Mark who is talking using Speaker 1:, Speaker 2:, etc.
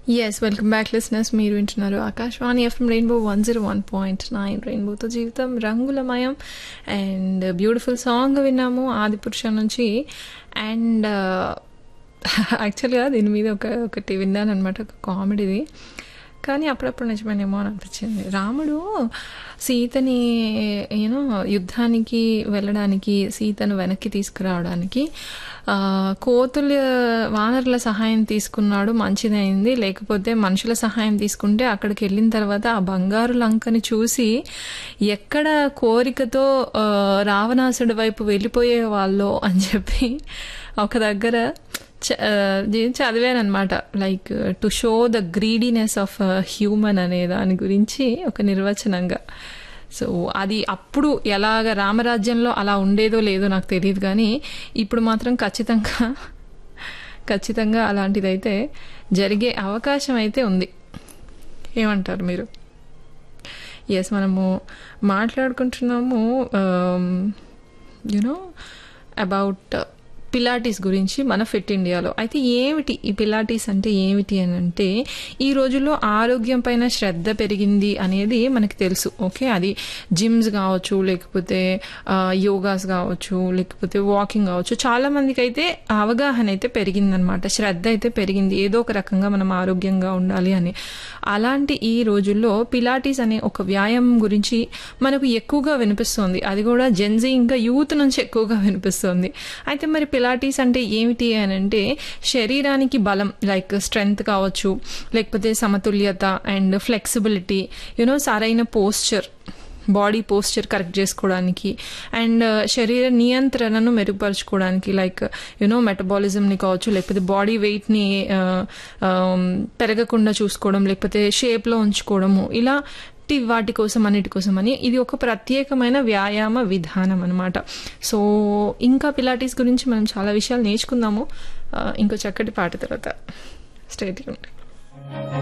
Speaker 1: yes welcome back listeners మీరు వింటున్నారు Akashvani FM Rainbow one zero one point nine రెయిన్బోతో జీవితం రంగులమయం అండ్ బ్యూటిఫుల్ సాంగ్ విన్నాము ఆదిపురుష నుంచి అండ్ యాక్చువల్గా దీని మీద ఒక ఒకటి విన్నాను అనమాట ఒక కామెడీది కానీ అప్పుడప్పుడు నిజమేనేమో అని అనిపించింది రాముడు సీతని యూనో యుద్ధానికి వెళ్ళడానికి సీతను వెనక్కి తీసుకురావడానికి కోతుల వానరుల సహాయం తీసుకున్నాడు మంచిదైంది లేకపోతే మనుషుల సహాయం తీసుకుంటే అక్కడికి వెళ్ళిన తర్వాత ఆ బంగారు లంకని చూసి ఎక్కడ కోరికతో రావణాసుడి వైపు వెళ్ళిపోయే వాళ్ళు అని చెప్పి ఒక దగ్గర చదివాను అనమాట like to show the greediness of human అనే దాని గురించి ఒక నిర్వచనంగా సో అది అప్పుడు ఎలాగ రామరాజ్యంలో అలా ఉండేదో లేదో నాకు తెలియదు కానీ ఇప్పుడు మాత్రం ఖచ్చితంగా ఖచ్చితంగా అలాంటిదైతే జరిగే అవకాశం అయితే ఉంది ఏమంటారు మీరు ఎస్ మనము మాట్లాడుకుంటున్నాము యునో అబౌట్ పిలాటీస్ గురించి మన ఫిట్ ఇండియాలో అయితే ఏమిటి ఈ పిలాటీస్ అంటే ఏమిటి అని అంటే ఈ రోజుల్లో ఆరోగ్యం పైన శ్రద్ధ పెరిగింది అనేది మనకి తెలుసు ఓకే అది జిమ్స్ కావచ్చు లేకపోతే యోగాస్ కావచ్చు లేకపోతే వాకింగ్ కావచ్చు చాలా మందికి అయితే అవగాహన అయితే పెరిగిందనమాట శ్రద్ధ అయితే పెరిగింది ఏదో ఒక రకంగా మనం ఆరోగ్యంగా ఉండాలి అని అలాంటి ఈ రోజుల్లో పిలాటీస్ అనే ఒక వ్యాయామం గురించి మనకు ఎక్కువగా వినిపిస్తుంది అది కూడా జెన్జీ ఇంకా యూత్ నుంచి ఎక్కువగా వినిపిస్తుంది అయితే మరి పిలాటీస్ అంటే ఏమిటి అని అంటే శరీరానికి బలం లైక్ స్ట్రెంగ్త్ కావచ్చు లేకపోతే సమతుల్యత అండ్ ఫ్లెక్సిబిలిటీ యూనో సరైన పోస్చర్ బాడీ పోస్చర్ కరెక్ట్ చేసుకోవడానికి అండ్ శరీర నియంత్రణను మెరుగుపరచుకోవడానికి లైక్ యునో మెటబాలిజంని కావచ్చు లేకపోతే బాడీ వెయిట్ని పెరగకుండా చూసుకోవడం లేకపోతే షేప్లో ఉంచుకోవడము ఇలా వాటి కోసం అన్నిటి కోసం అని ఇది ఒక ప్రత్యేకమైన వ్యాయామ విధానం అనమాట సో ఇంకా పిలాటీస్ గురించి మనం చాలా విషయాలు నేర్చుకుందాము ఇంకో చక్కటి పాట తర్వాత స్టేట్